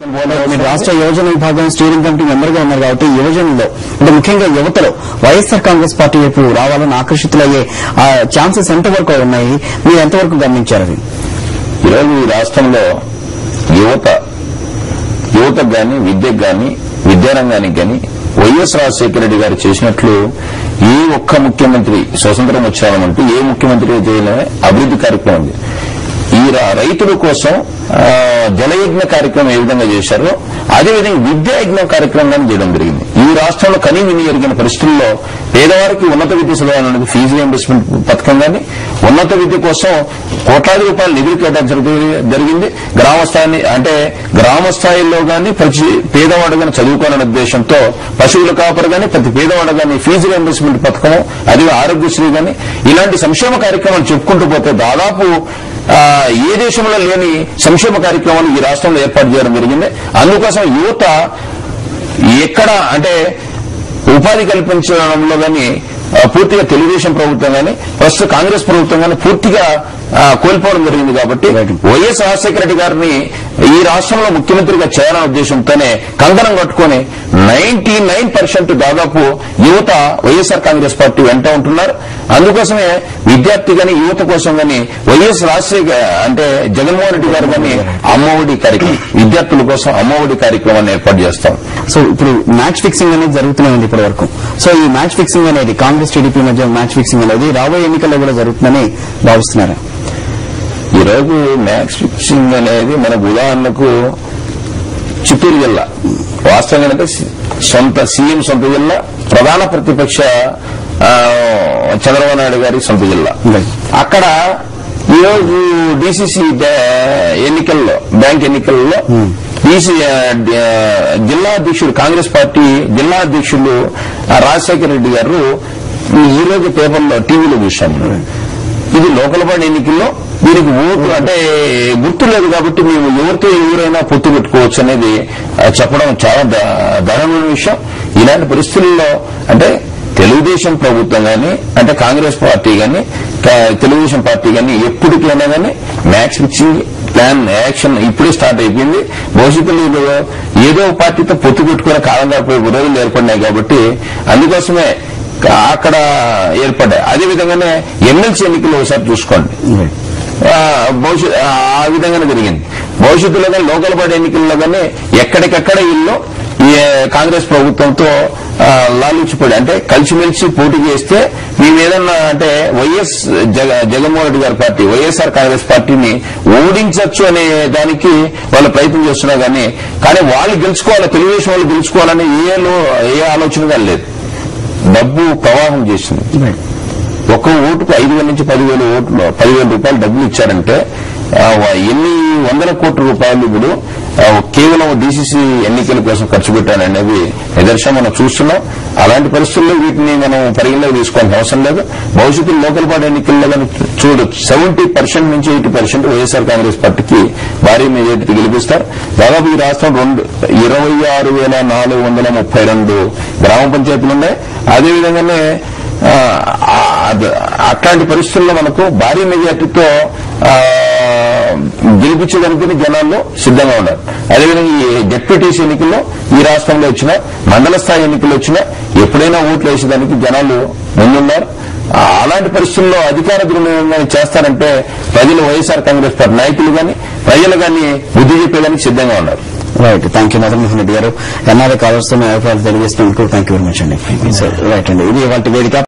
మీరు రాష్ట్ర యోజన విభాగం స్టీరింగ్ కమిటీ మెంబర్ గా ఉన్నారు కాబట్టి యువజనుల్లో అంటే ముఖ్యంగా యువతలో వైఎస్ఆర్ కాంగ్రెస్ పార్టీ వైపు రావాలని ఆకర్షితులయ్యే ఛాన్సెస్ ఎంతవరకు ఉన్నాయి మీరు ఎంతవరకు గమనించారు అది ఈరోజు ఈ రాష్ట్రంలో యువత యువతకు గాని విద్యకు గాని విద్యారంగానికి గాని వైఎస్ రాజశేఖర రెడ్డి గారు చేసినట్లు ఏ ఒక్క ముఖ్యమంత్రి స్వతంత్రం వచ్చామంటూ ఏ ముఖ్యమంత్రి చేయలేని అభివృద్ధి కార్యక్రమం ఉంది ఈ రా- రైతుల కోసం ఆ, జలయజ్ఞ కార్యక్రమం ఏ విధంగా చేశారో అదేవిధంగా విద్యా యజ్ఞం కార్యక్రమం కానీ చేయడం జరిగింది ఈ రాష్ట్రంలో కనీ విని ఎరిగిన పరిస్థితుల్లో పేదవారికి ఉన్నత విద్య చదవాలనేది అనేది ఫీజు రియంబర్స్మెంట్ పథకం కానీ ఉన్నత విద్య కోసం కోట్లాది రూపాయలు నిధులు కేటాయించడం జరిగింది గ్రామ స్థాయి అంటే గ్రామ స్థాయిలో కానీ ప్రతి పేదవాడు కానీ చదువుకోవాలనే ఉద్దేశంతో పశువుల కాపరు కానీ ప్రతి పేదవాడు కానీ ఫీజు రియంబర్స్మెంట్ పథకం అది ఆరోగ్యశ్రీ కానీ ఇలాంటి సంక్షేమ కార్యక్రమాలు చెప్పుకుంటూ పోతే దాదాపు ఆ, ఏ దేశంలో లేని సంక్షేమ కార్యక్రమాలు ఈ రాష్ట్రంలో ఏర్పాటు చేయడం జరిగింది అందుకోసం యువత ఎక్కడ అంటే ఉపాధి కల్పించడంలో కానీ పూర్తిగా తెలుగుదేశం ప్రభుత్వం కానీ ప్రస్తుత కాంగ్రెస్ ప్రభుత్వం కానీ పూర్తిగా ఆ, కోల్పోవడం జరిగింది కాబట్టి వైఎస్ రాజశేఖర రెడ్డి గారిని ఈ రాష్ట్రంలో ముఖ్యమంత్రిగా చేయాలనే ఉద్దేశంతోనే కంకణం కట్టుకొని నైన్టీ నైన్ పర్సెంట్ దాదాపు యువత వైఎస్ఆర్ కాంగ్రెస్ పార్టీ వెంట ఉంటున్నారు అందుకోసమే విద్యార్థి గాని యువత కోసం గాని వైఎస్ రాజశేఖర అంటే జగన్మోహన్ రెడ్డి గారు కానీ అమ్మఒడి కార్యక్రమం విద్యార్థుల కోసం అమ్మఒడి కార్యక్రమాన్ని ఏర్పాటు చేస్తాం సో ఇప్పుడు మ్యాచ్ ఫిక్సింగ్ అనేది జరుగుతూనే ఉంది ఇప్పటి వరకు సో ఈ మ్యాచ్ ఫిక్సింగ్ అనేది కాంగ్రెస్ టీడీపీ మధ్య మ్యాచ్ ఫిక్సింగ్ అనేది రాబోయే ఎన్నికల్లో కూడా జరుగుతుందని భావిస్తున్నారా ఈ రోజు మ్యాక్స్ ఫిక్సింగ్ అనేది మనకు ఉదాహరణకు చిత్తూరు జిల్లా వాస్తవంగా అంటే సొంత సీఎం సొంత జిల్లా ప్రధాన ప్రతిపక్ష ఆ, చంద్రబాబు నాయుడు గారి సొంత జిల్లా Right. అక్కడ ఈరోజు డిసిసి ఎన్నికల్లో బ్యాంక్ ఎన్నికల్లో డిసి జిల్లా అధ్యక్షుడు కాంగ్రెస్ పార్టీ జిల్లా అధ్యక్షులు ఆ, రాజశేఖర రెడ్డి గారు ఈ రోజు పేపర్లో టీవీలో చూశాను ఇది లోకల్ బాడీ ఎన్నికల్లో దీనికి ఓటు అంటే గుర్తు లేదు కాబట్టి మేము ఎవరితో ఎవరైనా పొత్తు పెట్టుకోవచ్చు అనేది ఆ, చెప్పడం చాలా దా- దారుణమైన విషయం ఇలాంటి పరిస్థితుల్లో అంటే తెలుగుదేశం ప్రభుత్వం గాని అంటే కాంగ్రెస్ పార్టీ గాని కా- తెలుగుదేశం పార్టీ గాని ఎప్పటికైనా గాని మ్యాక్స్ ఫిక్సింగ్ ప్లాన్ యాక్షన్ ఇప్పుడే స్టార్ట్ అయిపోయింది భవిష్యత్తులో ఏదో ఏదో పార్టీతో పొత్తు పెట్టుకునే కాలం కాకపోయి రోజులు ఏర్పడినాయి కాబట్టి అందుకోసమే కా- అక్కడ ఏర్పడ్డాయి అదేవిధంగానే ఎమ్మెల్సీ ఎన్నికలు ఒకసారి చూసుకోండి ఆ, భవిష్యత్ ఆ ఆ విధంగానే జరిగింది భవిష్యత్తులో కానీ లోకల్ బాడీ ఎన్నికల్లో కానీ ఎక్కడికక్కడ ఇల్లు ఈ కాంగ్రెస్ ప్రభుత్వంతో ఆ, లాలూచిపడి అంటే కలిసిమెలిసి పోటీ చేస్తే మేము ఏదన్నా అంటే వైఎస్ జగ జగన్మోహన్ రెడ్డి గారి పార్టీ వైఎస్ఆర్ కాంగ్రెస్ పార్టీని ఓడించవచ్చు అనే దానికి వాళ్ళు ప్రయత్నం చేస్తున్నారు కానీ కానీ వాళ్ళు గెలుచుకోవాలి తెలుగుదేశం వాళ్ళు గెలుచుకోవాలని ఏ లో- ఏ ఆలోచన కానీ లేదు డబ్బు ప్రవాహం చేసింది ఒక్క ఓటుకు ఐదు వేల నుంచి పదివేల ఓట్లు పదివేల రూపాయలు డబ్బులు ఇచ్చారంటే ఆ, వా- ఎన్ని వందల కోట్ల రూపాయలు ఇప్పుడు ఆ, కేవలం డీసీసీ ఎన్నికల కోసం ఖర్చు పెట్టారనేది నిదర్శనం మనం చూస్తున్నాం అలాంటి పరిస్థితుల్లో వీటిని మనం పరిగణలోకి తీసుకోవాల్సిన అవసరం లేదు భవిష్యత్తులో లోకల్ బాడీ ఎన్నికల్లో కానీ చూడు సెవెంటీ పర్సెంట్ నుంచి ఎయిటీ పర్సెంట్ వైఎస్ఆర్ కాంగ్రెస్ పార్టీకి భారీ మెజార్టీ గెలిపిస్తారు దాదాపు ఈ రాష్ట్రం రెండు ఇరవై ఆరు వేల నాలుగు వందల ముప్పై రెండు గ్రామ పంచాయతీలు ఉన్నాయి అదేవిధంగానే ఆ, ఆ, అద- అట్లాంటి పరిస్థితుల్లో మనకు భారీ మెజార్టీతో ఆ, గెలిపించడానికి జనాల్లో సిద్ధంగా ఉన్నారు అదేవిధంగా ఈ డెప్యూటీసీ ఎన్నికల్లో ఈ రాష్ట్రంలో వచ్చిన మండల స్థాయి ఎన్నికలు వచ్చినా ఎప్పుడైనా ఓట్లు వేసేదానికి జనాలు ముందున్నారు ఆ, అలాంటి పరిస్థితుల్లో అధికార దుర్వినియోగం చేస్తారంటే ప్రజలు వైఎస్ఆర్ కాంగ్రెస్ పార్టీ నాయకులు కానీ ప్రజలు కానీ బుద్ధి చెప్పేదానికి సిద్ధంగా ఉన్నారు right thank you Madanmohan Reddy గారు ఎన్ఆర్ఐ కాలర్స్ తో మీ అభిప్రాయాలు తెలియజేసినందుకు థ్యాంక్ యూ వెరీ మచ్ అండి రైట్ అండి ఇది వాటి వేదిక